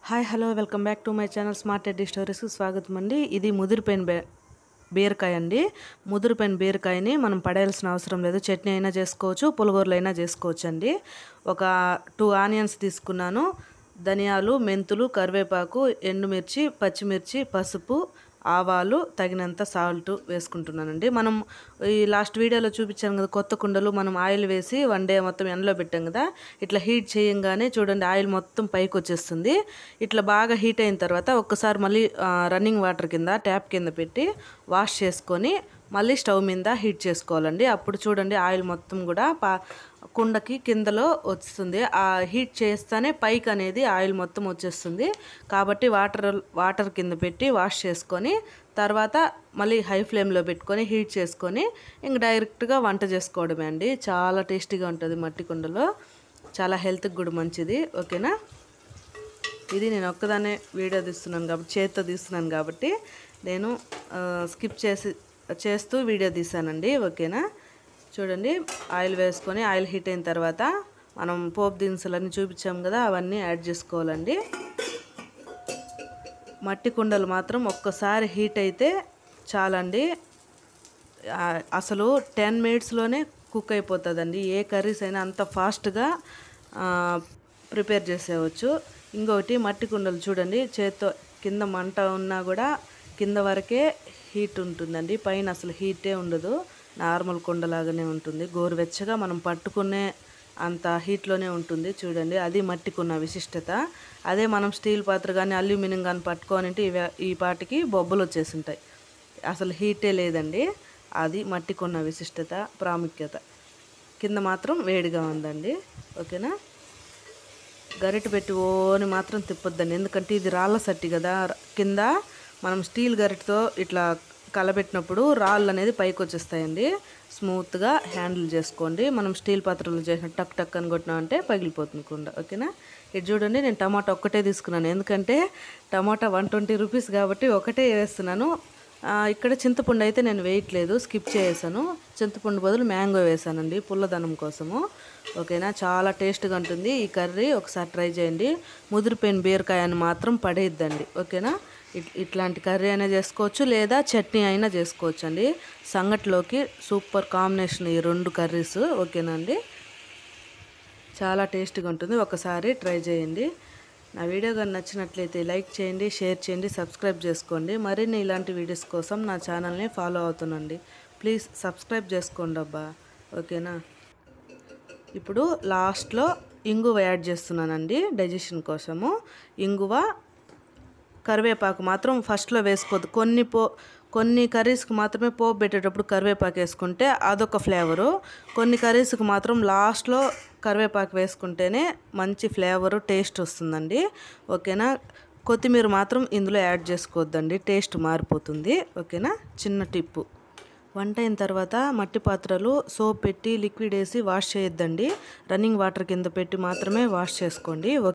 hi hello welcome back to my channel smart Eddy స్టోరీస్కి స్వాగతం అండి ఇది ముదిరిపోయిన బే బీరకాయ అండి ముదిరిపోయిన బీరకాయని మనం పడేయాల్సిన అవసరం లేదు చట్నీ అయినా చేసుకోవచ్చు పులిగూరలు అయినా చేసుకోవచ్చు అండి ఒక టూ ఆనియన్స్ తీసుకున్నాను ధనియాలు మెంతులు కరివేపాకు ఎండుమిర్చి పచ్చిమిర్చి పసుపు ఆవాలు తగినంత సాల్ట్ వేసుకుంటున్నానండి మనం ఈ లాస్ట్ వీడియోలో చూపించాను కదా కొత్త కుండలు మనం ఆయిల్ వేసి వన్ డే మొత్తం ఎండలో పెట్టాం కదా ఇట్లా హీట్ చేయంగానే చూడండి ఆయిల్ మొత్తం పైకి వచ్చేస్తుంది ఇట్లా బాగా హీట్ అయిన తర్వాత ఒక్కసారి మళ్ళీ రన్నింగ్ వాటర్ కింద ట్యాప్ కింద పెట్టి వాష్ చేసుకొని మళ్ళీ స్టవ్ మీద హీట్ చేసుకోవాలండి అప్పుడు చూడండి ఆయిల్ మొత్తం కూడా పా కుండకి కిందలో వస్తుంది ఆ హీట్ చేస్తేనే పైకి అనేది ఆయిల్ మొత్తం వచ్చేస్తుంది కాబట్టి వాటర్ వాటర్ కింద పెట్టి వాష్ చేసుకొని తర్వాత మళ్ళీ హై ఫ్లేమ్లో పెట్టుకొని హీట్ చేసుకొని ఇంక డైరెక్ట్గా వంట చేసుకోవడమే అండి చాలా టేస్టీగా ఉంటుంది మట్టి కుండలో చాలా హెల్త్కి కూడా మంచిది ఓకేనా ఇది నేను ఒక్కదానే వీడియో తీస్తున్నాను కాబట్టి చేత్తో తీస్తున్నాను కాబట్టి నేను స్కిప్ చేసి చేస్తూ వీడియో తీసానండి ఓకేనా చూడండి ఆయిల్ వేసుకొని ఆయిల్ హీట్ అయిన తర్వాత మనం పోపు దినుసులన్నీ చూపించాం కదా అవన్నీ యాడ్ చేసుకోవాలండి మట్టి కుండలు మాత్రం ఒక్కసారి హీట్ అయితే చాలండి అసలు టెన్ మినిట్స్లోనే కుక్ అయిపోతుందండి ఏ కర్రీస్ అయినా అంత ఫాస్ట్గా ప్రిపేర్ చేసేవచ్చు ఇంకొకటి మట్టి కుండలు చూడండి చేత్తో కింద మంట ఉన్నా కూడా కింద వరకే హీట్ ఉంటుందండి పైన అసలు హీటే ఉండదు నార్మల్ కుండలాగానే ఉంటుంది గోరువెచ్చగా మనం పట్టుకునే అంత హీట్లోనే ఉంటుంది చూడండి అది మట్టికున్న విశిష్టత అదే మనం స్టీల్ పాత్ర కానీ అల్యూమినియం కానీ పట్టుకొని ఈ పాటికి బొబ్బలు వచ్చేసి ఉంటాయి అసలు హీటే లేదండి అది మట్టికున్న విశిష్టత ప్రాముఖ్యత కింద మాత్రం వేడిగా ఉందండి ఓకేనా గరిట పెట్టి ఓని మాత్రం తిప్పొద్దండి ఎందుకంటే ఇది రాళ్ళ సట్టి కదా కింద మనం స్టీల్ గరిటతో ఇట్లా కలబెట్టినప్పుడు రాళ్ళు అనేది పైకి వచ్చేస్తాయండి స్మూత్గా హ్యాండిల్ చేసుకోండి మనం స్టీల్ పాత్రలు చేసిన టక్ టక్ అని కొట్టినామంటే పగిలిపోతుంది కుండ ఓకేనా ఇది చూడండి నేను టమాటా ఒక్కటే తీసుకున్నాను ఎందుకంటే టమాటా వన్ ట్వంటీ రూపీస్ కాబట్టి ఒకటే వేస్తున్నాను ఇక్కడ చింతపండు అయితే నేను వేయట్లేదు స్కిప్ చేసాను చింతపండు బదులు మ్యాంగో వేసానండి పుల్లదనం కోసము ఓకేనా చాలా టేస్ట్గా ఉంటుంది ఈ కర్రీ ఒకసారి ట్రై చేయండి ముదిరిపోయిన బీరకాయని మాత్రం పడేద్దండి ఓకేనా ఇట్లాంటి కర్రీ అయినా చేసుకోవచ్చు లేదా చట్నీ అయినా చేసుకోవచ్చు అండి సంగట్లోకి సూపర్ కాంబినేషన్ ఈ రెండు కర్రీస్ ఓకేనా అండి చాలా టేస్ట్గా ఉంటుంది ఒకసారి ట్రై చేయండి నా వీడియో కానీ నచ్చినట్లయితే లైక్ చేయండి షేర్ చేయండి సబ్స్క్రైబ్ చేసుకోండి మరిన్ని ఇలాంటి వీడియోస్ కోసం నా ఛానల్ని ఫాలో అవుతుండండి ప్లీజ్ సబ్స్క్రైబ్ చేసుకోండి అబ్బా ఓకేనా ఇప్పుడు లాస్ట్లో ఇంగువ యాడ్ చేస్తున్నానండి డైజెషన్ కోసము ఇంగువ కరివేపాకు మాత్రం ఫస్ట్లో వేసుకోవద్దు కొన్ని పో కొన్ని కర్రీస్కి మాత్రమే పోపు పెట్టేటప్పుడు కరివేపాకు వేసుకుంటే అదొక ఫ్లేవరు కొన్ని కర్రీస్కి మాత్రం లాస్ట్లో కరివేపాకు వేసుకుంటేనే మంచి ఫ్లేవరు టేస్ట్ వస్తుందండి ఓకేనా కొత్తిమీర మాత్రం ఇందులో యాడ్ చేసుకోవద్దండి టేస్ట్ మారిపోతుంది ఓకేనా చిన్న టిప్పు వంట అయిన తర్వాత మట్టి పాత్రలు సోప్ పెట్టి లిక్విడ్ వేసి వాష్ చేయొద్దండి రన్నింగ్ వాటర్ కింద పెట్టి మాత్రమే వాష్ చేసుకోండి